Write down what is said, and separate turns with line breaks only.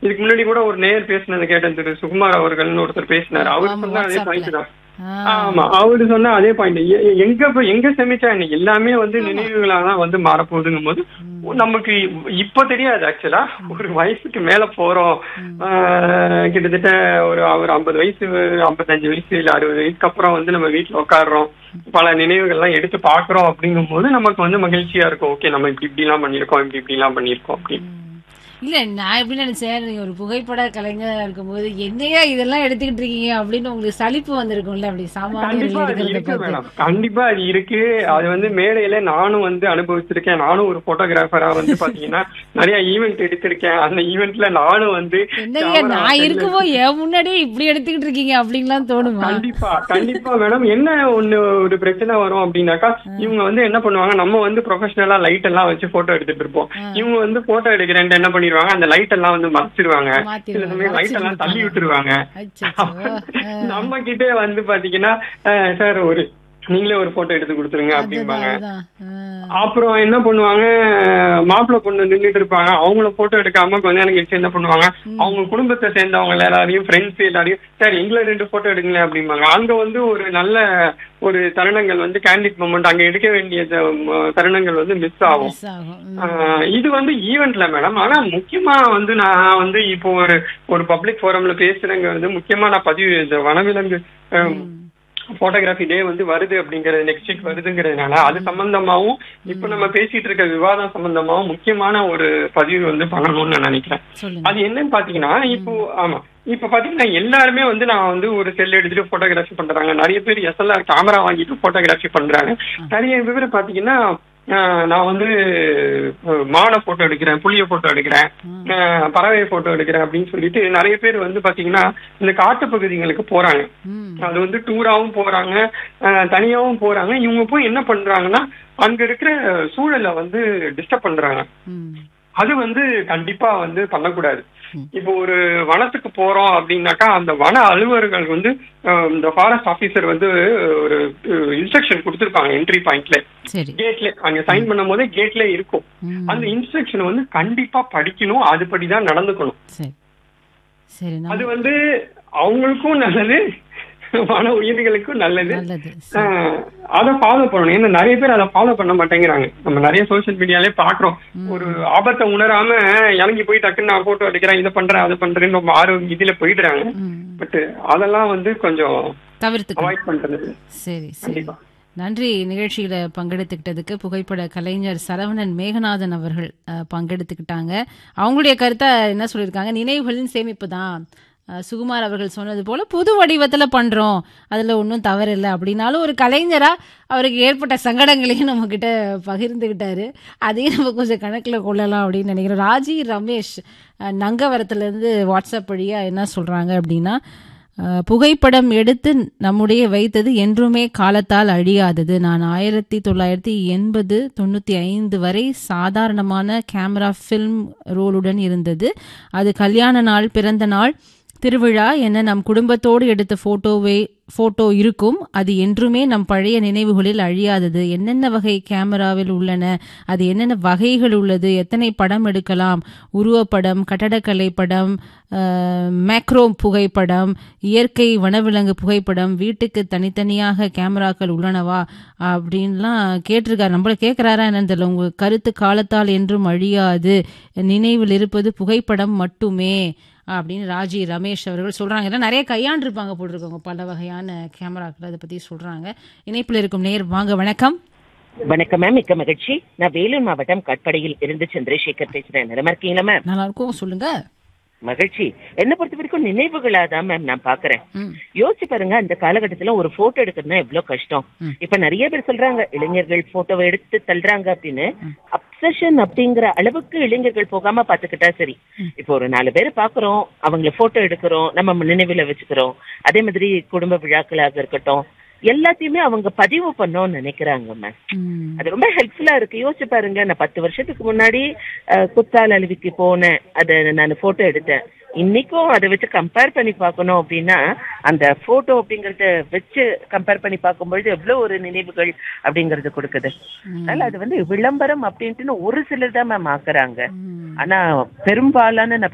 இதுக்கு முன்னாடி கூட ஒரு நேர் பேசினதை கேட்டேன் திரு சுகுமார் அவர்கள்னு ஒருத்தர் பேசினாரு அவரு
ஆமா,
சொன்ன அதே
WhatsApp-ல.
பாயிண்ட் தான்
ஆ,
ஆமா அவரு சொன்ன அதே பாயிண்ட் எங்க போய் எங்க சேமிச்சா என்ன எல்லாமே வந்து நினைவுகளா தான் வந்து மாறப்போகுதுங்கும் போது நமக்கு இப்ப தெரியாது ஆக்சுவலா ஒரு வயசுக்கு மேல போறோம் ஆஹ், கிட்டத்தட்ட ஒரு ஒரு ஐம்பது வயசு ஐம்பத்தஞ்சு வயசு இல்ல அறுபது வயசுக்கு அப்புறம் வந்து நம்ம வீட்டுல உட்காடுறோம் பல நினைவுகள்லாம் எடுத்து பாக்குறோம் அப்படிங்கும் போது நமக்கு வந்து மகிழ்ச்சியா இருக்கும் ஓகே நம்ம இப்படி இப்படி எல்லாம் பண்ணிருக்கோம் இப்படி இப்படி எல்லாம் பண்ணிருக்கோம் அப்படின்னு
ம். இல்ல நான் எப்படி நினைச்சேன் நீங்க ஒரு புகைப்பட கலைஞரா இருக்கும்போது என்னையா இதெல்லாம் எடுத்துக்கிட்டு இருக்கீங்க அப்படின்னு உங்களுக்கு சலிப்பு வந்திருக்கும்ல அப்படி சாமானியர்கள்
கண்டிப்பா அது
எடுக்கிறத
இருக்கு
பார்த்து
மேடம் கண்டிப்பா அது இருக்கு அது வந்து மேடையில நானும் வந்து அனுபவிச்சிருக்கேன் நானும் ஒரு போட்டோகிராஃபரா வந்து பாத்தீங்கன்னா நிறைய ஈவெண்ட் எடுத்திருக்கேன் அந்த ஈவெண்ட்ல நானும் வந்து
என்னங்க
camera
நான்
side ல
இருக்குமோ என் முன்னாடியே இப்படி எடுத்துக்கிட்டு இருக்கீங்க அப்படின்லாம் தோணுமா
கண்டிப்பா கண்டிப்பா மேடம் என்ன ஒண்ணு ஒரு பிரச்சனை வரும் அப்படின்னாக்கா இவங்க வந்து என்ன பண்ணுவாங்க நம்ம வந்து ப்ரொஃபஷனலா லைட் எல்லாம் வச்சு போட்டோ எடுத்துட்டு இருப்போம் இவங்க வந்து போட்டோ எடுக்கிறேன்ட்டு என்ன பண்ணிடுவாங்க அந்த லைட் எல்லாம் வந்து மறைச்சிருவாங்க சில
மாத்திருவாங்க,
சமயம் லைட் எல்லாம் தள்ளி விட்டுருவாங்க
அச்சச்சோ.
நம்ம கிட்டே வந்து பாத்தீங்கன்னா சார் ஒரு நீங்களே ஒரு போட்டோ எடுத்து கொடுத்துருங்க அப்படிம்பாங்க
அதுதான், அதுதான். ஆ.
அப்புறம் என்ன பண்ணுவாங்க மாப்பிள்ளை பொண்ணு நின்றுட்டு இருப்பாங்க அவங்கள போட்டோ எடுக்காம கொஞ்ச நேரம் கழிச்சு என்ன பண்ணுவாங்க அவங்க குடும்பத்தை சேர்ந்தவங்க எல்லாரையும் ஃப்ரெண்ட்ஸ் எல்லாரையும் சார் எங்களை ரெண்டு போட்டோ எடுங்களேன் அப்படிம்பாங்க அங்க வந்து ஒரு நல்ல ஒரு தருணங்கள் வந்து கேண்டிட் மூமெண்ட் அங்க எடுக்க வேண்டிய த- ம- தருணங்கள் வந்து மிஸ் ஆகும்
Miss ஆகும். ம்.
ஆஹ் இது வந்து ஈவெண்ட்ல மேடம் ஆனா முக்கியமா வந்து நான் வந்து இப்போ ஒரு ஒரு பப்ளிக் ஃபோரம்ல பேசுறேங்க வந்து முக்கியமா நான் பதிவு இந்த வனவிலங்கு ஆஹ், போட்டோகிராஃபி டே வந்து வருது அப்படிங்கறது நெக்ஸ்ட் வீக் வருதுங்கிறதுனால அது சம்பந்தமாவும் இப்ப நம்ம பேசிட்டு இருக்க விவாதம் சம்பந்தமாவும் முக்கியமான ஒரு பதிவு வந்து பண்ணணும்னு நான் நினைக்கிறேன்
சொல்லுங்க
அது என்னன்னு பாத்தீங்கன்னா இப்போ ஆமா இப்ப பாத்தீங்கன்னா எல்லாருமே வந்து நான் வந்து ஒரு செல் எடுத்துட்டு போட்டோகிராஃபி பண்றாங்க நிறைய பேர் எஸ்எல்ஆர் கேமரா வாங்கிட்டு போட்டோகிராஃபி பண்றாங்க நிறைய பேர் பாத்தீங்கன்னா ஆஹ், நான் வந்து அஹ், மானை போட்டோ எடுக்கிறேன் புளிய போட்டோ எடுக்கிறேன் ஆஹ், பறவை போட்டோ எடுக்கிறேன் அப்படின்னு சொல்லிட்டு நிறைய பேர் வந்து பாத்தீங்கன்னா இந்த காட்டு பகுதிகளுக்கு போறாங்க
ம்.
அது வந்து டூராவும் போறாங்க அஹ், தனியாவும் போறாங்க இவங்க போய் என்ன பண்றாங்கன்னா அங்க இருக்கிற சூழலை வந்து டிஸ்டர்ப் பண்றாங்க
ம்.
அது வந்து கண்டிப்பா வந்து பண்ணக்கூடாது
ம்.
இப்போ ஒரு வனத்துக்கு போறோம் அப்படின்னாக்கா அந்த வன அலுவலர்கள் வந்து அஹ், இந்த ஃபாரஸ்ட் ஆபீசர் வந்து ஒரு இன்ஸ்ட்ரக்ஷன் கொடுத்திருப்பாங்க என்ட்ரி பாயிண்ட்ல
சரி
கேட்ல அங்க சைன் பண்ணும் போதே கேட்ல இருக்கும்
ம்.
அந்த இன்ஸ்ட்ரக்ஷன் வந்து கண்டிப்பா படிக்கணும் அதுபடிதான் நடந்துக்கணும்
சரி சரி
அது
நம்ம
வந்து அவங்களுக்கும் நல்லது வன உயிர்களுக்கும் நல்லது
நல்லது
ஆஹ் அதை ஃபாலோ பண்ணணும் ஏன்னா நிறைய பேர் அதை ஃபாலோ பண்ண மாட்டேங்கிறாங்க நம்ம நிறைய சோஷியல் மீடியாலே பாக்குறோம் ஒரு ஆபத்தை உணராம இறங்கி போய் டக்குன்னு நான் போட்டோ எடுக்கிறேன் இதை பண்றேன் அதை பண்றேன்னு ரொம்ப ஆர்வம் இதுல போயிடுறாங்க
ம்.
பட் அதெல்லாம் வந்து கொஞ்சம்
தவிர்த்துக்கணும்
அவாய்ட் பண்றது
சரி சரி
கண்டிப்பா
நன்றி நிகழ்ச்சியில பங்கெடுத்துக்கிட்டதுக்கு புகைப்பட கலைஞர் சரவணன் மேகநாதன் அவர்கள் அஹ், பங்கெடுத்துக்கிட்டாங்க அவங்களுடைய கருத்தை என்ன சொல்லியிருக்காங்க நினைவுகளின் சேமிப்பு தான் அஹ், சுகுமார் அவர்கள் சொன்னது போல புது வடிவத்துல பண்றோம் அதுல ஒன்றும் தவறு இல்லை அப்படின்னாலும் ஒரு கலைஞரா அவருக்கு ஏற்பட்ட சங்கடங்களையும் நம்ம கிட்ட பகிர்ந்துகிட்டாரு அதையும் நம்ம கொஞ்சம் கணக்குல கொள்ளலாம் அப்படின்னு நினைக்கிறோம் ராஜி ரமேஷ் அஹ், நங்கவரத்துல இருந்து வாட்ஸ்அப் வழியா என்ன சொல்றாங்க அப்படின்னா அஹ், புகைப்படம் எடுத்து நம்முடைய வைத்தது என்றுமே காலத்தால் அழியாதது நான் ஆயிரத்தி தொள்ளாயிரத்தி எண்பது தொண்ணூற்றி ஐந்து வரை சாதாரணமான கேமரா ஃபில்ம் ரோலுடன் இருந்தது அது கல்யாண நாள் பிறந்த நாள் திருவிழா என நம் குடும்பத்தோடு எடுத்த போட்டோவே போட்டோ இருக்கும் அது என்றுமே நம் பழைய நினைவுகளில் அழியாதது என்னென்ன வகை கேமராவில் உள்ளன அது என்னென்ன வகைகள் உள்ளது எத்தனை படம் எடுக்கலாம் உருவப்படம் கட்டடக்கலை படம் அஹ், மேக்ரோ புகைப்படம் இயற்கை வனவிலங்கு புகைப்படம் வீட்டுக்கு தனித்தனியாக கேமராக்கள் உள்ளனவா அப்படின்லாம் கேட்டிருக்காரு நம்மள கேட்குறாரா என்னன்னு தெரியல உங்க கருத்து காலத்தால் என்றும் அழியாது நினைவில் இருப்பது புகைப்படம் மட்டுமே அப்படின்னு ராஜி ரமேஷ் அவர்கள் சொல்றாங்க ஏன்னா நிறைய கையாண்டிருப்பாங்க போட்டிருக்கவங்க பல வகையான கேமராக்கள் அதை பத்தி சொல்றாங்க இணைப்பில் இருக்கும் நேர் வாங்க வணக்கம்
வணக்கம் மேம் மிக்க மகிழ்ச்சி நான் வேலூர் மாவட்டம் கட்படையில் இருந்து சந்திரசேகர் பேசுறேன் நல்லா இருக்கீங்களா மேம்
நல்லா இருக்கும் சொல்லுங்க
மகிழ்ச்சி என்ன பொறுத்த வரைக்கும் நினைவுகளா தான் மேம் நான் பாக்குறேன்
ம்
யோசிச்சு பாருங்க அந்த காலகட்டத்துல ஒரு போட்டோ எடுக்கிறதுனா எவ்வளவு கஷ்டம்
ம்.
இப்ப நிறைய பேர் சொல்றாங்க இளைஞர்கள் போட்டோவை எடுத்து தள்ளுறாங்க அப்படின்னு அப்சஷன் அப்படிங்கிற அளவுக்கு இளைஞர்கள் போகாம பாத்துக்கிட்டா சரி இப்போ ஒரு நாலு பேர் பாக்குறோம் அவங்கள போட்டோ எடுக்கிறோம் நம்ம நினைவுல வச்சுக்கிறோம் அதே மாதிரி குடும்ப விழாக்களாக இருக்கட்டும் எல்லாத்தையுமே அவங்க பதிவு பண்ணோம்னு நினைக்கிறாங்க மேம்
ம்
அது ரொம்ப ஹெல்ப்ஃபுல்லா இருக்கு யோசிச்சு பாருங்க நான் பத்து வருஷத்துக்கு முன்னாடி அஹ், குத்தால அருவிக்கு போனேன் அதை நான் போட்டோ எடுத்தேன் இன்னைக்கும் அதை வச்சு கம்பேர் பண்ணி பார்க்கணும் அப்படின்னா அந்த போட்டோ அப்படிங்கறத வச்சு கம்பேர் பண்ணி பார்க்கும்பொழுது எவ்வளவு ஒரு நினைவுகள் அப்படிங்கறது கொடுக்குது அதனால அது வந்து விளம்பரம் அப்படின்ட்டுன்னு ஒரு சிலர் தான் மேம் ஆக்குறாங்க
ம்
ஆனா பெரும்பாலான